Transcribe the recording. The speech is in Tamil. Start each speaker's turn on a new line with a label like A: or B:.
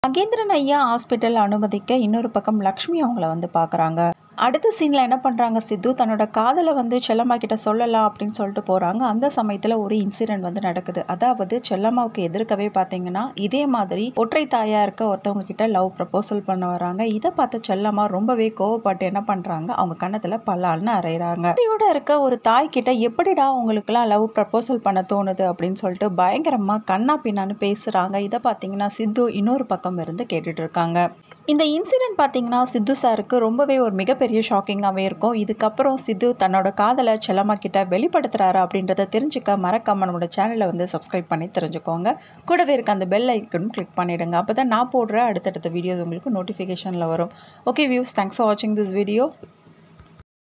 A: மகேந்திரன் ஐயா ஹாஸ்பிட்டல் அனுமதிக்க இன்னொரு பக்கம் லக்ஷ்மி அவங்கள வந்து பார்க்குறாங்க அடுத்த சீனில் என்ன பண்ணுறாங்க சித்து தன்னோட காதலை வந்து செல்லம்மா கிட்ட சொல்லலாம் அப்படின்னு சொல்லிட்டு போகிறாங்க அந்த சமயத்தில் ஒரு இன்சிடென்ட் வந்து நடக்குது அதாவது செல்லம்மாவுக்கு எதிர்க்கவே பார்த்தீங்கன்னா இதே மாதிரி ஒற்றை தாயாக இருக்க ஒருத்தவங்க கிட்ட லவ் ப்ரப்போசல் பண்ண வராங்க இதை பார்த்த செல்லம்மா ரொம்பவே கோவப்பட்டு என்ன பண்ணுறாங்க அவங்க கன்னத்தில் பல்லால்னு அரைகிறாங்க இதோட இருக்க ஒரு தாய் கிட்ட எப்படிடா உங்களுக்குலாம் லவ் ப்ரப்போசல் பண்ண தோணுது அப்படின்னு சொல்லிட்டு பயங்கரமாக கண்ணா பின்னான்னு பேசுகிறாங்க இதை பார்த்தீங்கன்னா சித்து இன்னொரு பக்கம் இருந்து கேட்டுட்டு இருக்காங்க இந்த இன்சிடென்ட் பார்த்தீங்கன்னா சித்து சாருக்கு ரொம்பவே ஒரு மிகப்பெரிய ஷாக்கிங்காகவே இருக்கும் இதுக்கப்புறம் சித்து தன்னோட காதலை செல்லம்மா கிட்ட வெளிப்படுத்துறாரு அப்படின்றத தெரிஞ்சுக்க மறக்காம நம்மளோட சேனலை வந்து சப்ஸ்கிரைப் பண்ணி தெரிஞ்சுக்கோங்க கூடவே இருக்க அந்த பெல் ஐக்கனும் கிளிக் பண்ணிடுங்க அப்போ தான் நான் போடுற அடுத்தடுத்த வீடியோஸ் உங்களுக்கு நோட்டிஃபிகேஷனில் வரும் ஓகே வியூஸ் தேங்க்ஸ் ஃபார் வாட்சிங் திஸ் வீடியோ